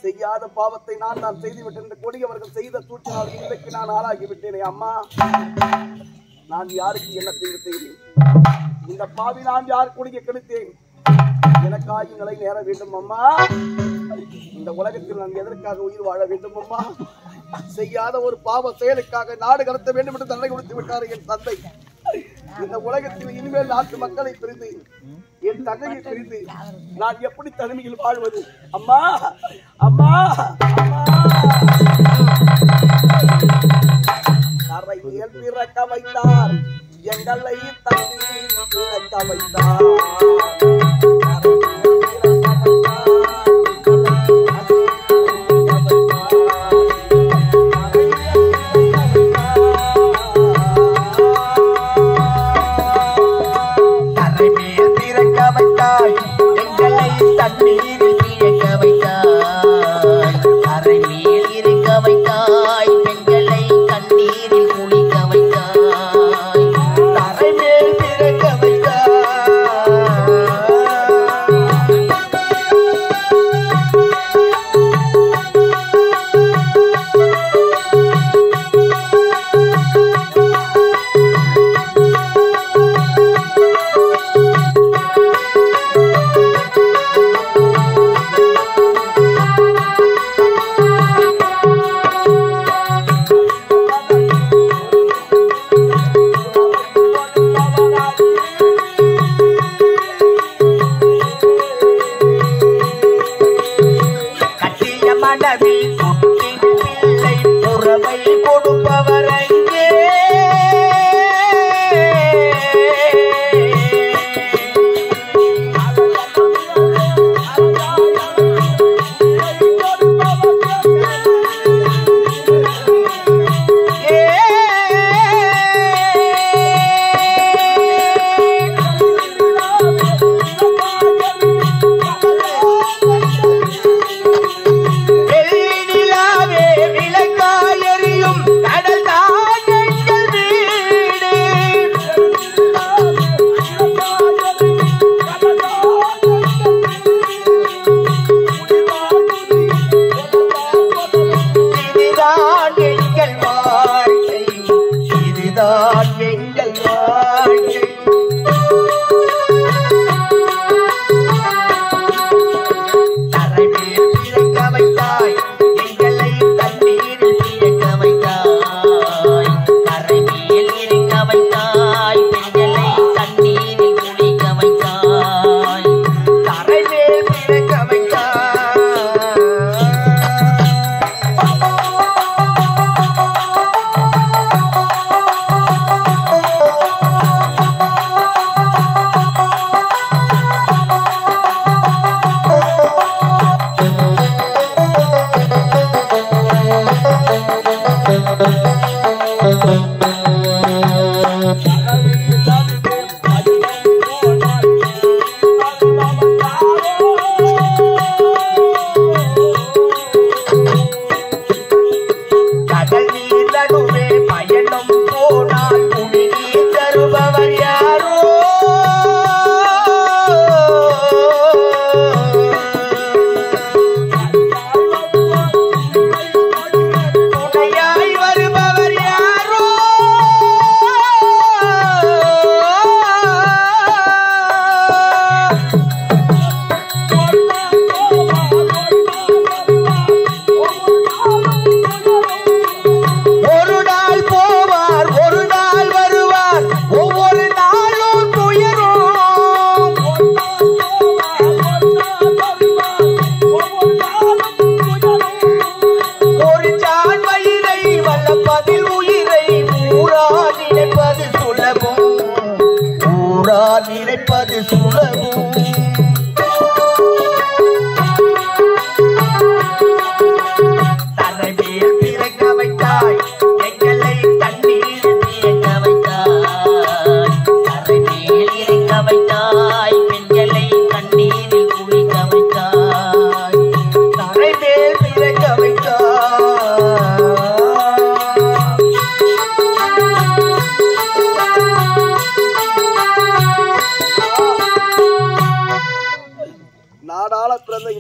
செய்யாத பாவத்தை நான் நான் செய்துவிட்டேன் என்று கொடியவர்கள் செய்த சூழ்ச்சினால் இன்றைக்கு நான் ஆளாகி விட்டேனே அம்மா நான் யாருக்கு என்ன செய்து செய்தேன் இந்த பாவி நான் யார் குடிக்க கெடுத்தேன் எனக்காக நிலை நேர வேண்டும் அம்மா இந்த உலகத்தில் நான் எதற்காக உயிர் வாழ வேண்டும் அம்மா செய்யாத ஒரு பாவ செயலுக்காக நாடு கடத்த வேண்டும் என்று தண்டனை கொடுத்து விட்டார் என் தந்தை இந்த உலகத்தில் இனிமேல் நாட்டு மக்களை பிரிந்து என் தங்கையை பிரிந்து நான் எப்படி தனிமையில் வாழ்வது அம்மா அம்மா அம்மா கரையில் பிறக்க வைத்தார் எங்களை தண்ணீர் பிறக்க வைத்தார் கரையில் பிறக்க வைத்தார், தரை மேல் திறக்க வைத்தாய் எங்களை தண்ணீரில் இழக்க வைத்தாய் தரை மேல் இருக்க வைத்தாய் பெண்களை கண்ணீரில் குளிக்க வைத்தாய் தரை மேல் திறக்க வைத்தாய் கட்டிய மனைவி குட்டின் பிள்ளை புறமை கொடுப்பவர் அங்கே வெள்ளி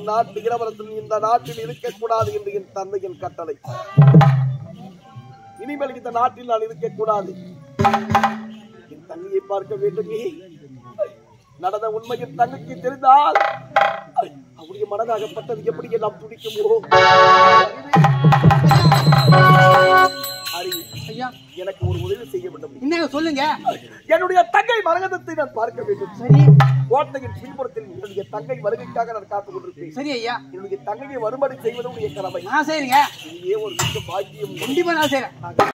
நாட்டு இளவரசன் இந்த நாட்டில் இருக்கக்கூடாது என்று என் தந்தையின் கட்டளை இனிமேல் இந்த நாட்டில் நான் இருக்கக்கூடாது என் தங்கையை பார்க்க வேண்டுமே நடந்த உண்மையின் தங்கைக்கு தெரிந்தால் அவருடைய மனதாகப்பட்டது எப்படி எல்லாம் துடிக்குமோ அறிவு ஐயா எனக்கு ஒரு உதவி செய்ய வேண்டும் என்னங்க சொல்லுங்க என்னுடைய தங்கை மரகதத்தை நான் பார்க்க வேண்டும் சரி கோட்டையின் பின்புறத்தில் என்னுடைய தங்கை வருகைக்காக நான் காத்துக் கொண்டிருப்பேன் சரி ஐயா என்னுடைய தங்கையை வரும்படி செய்வது உடைய கடமை நான் செய்றேங்க இதுவே ஒரு மிக்க பாக்கியம் கண்டிப்பா நான் செய்றேன்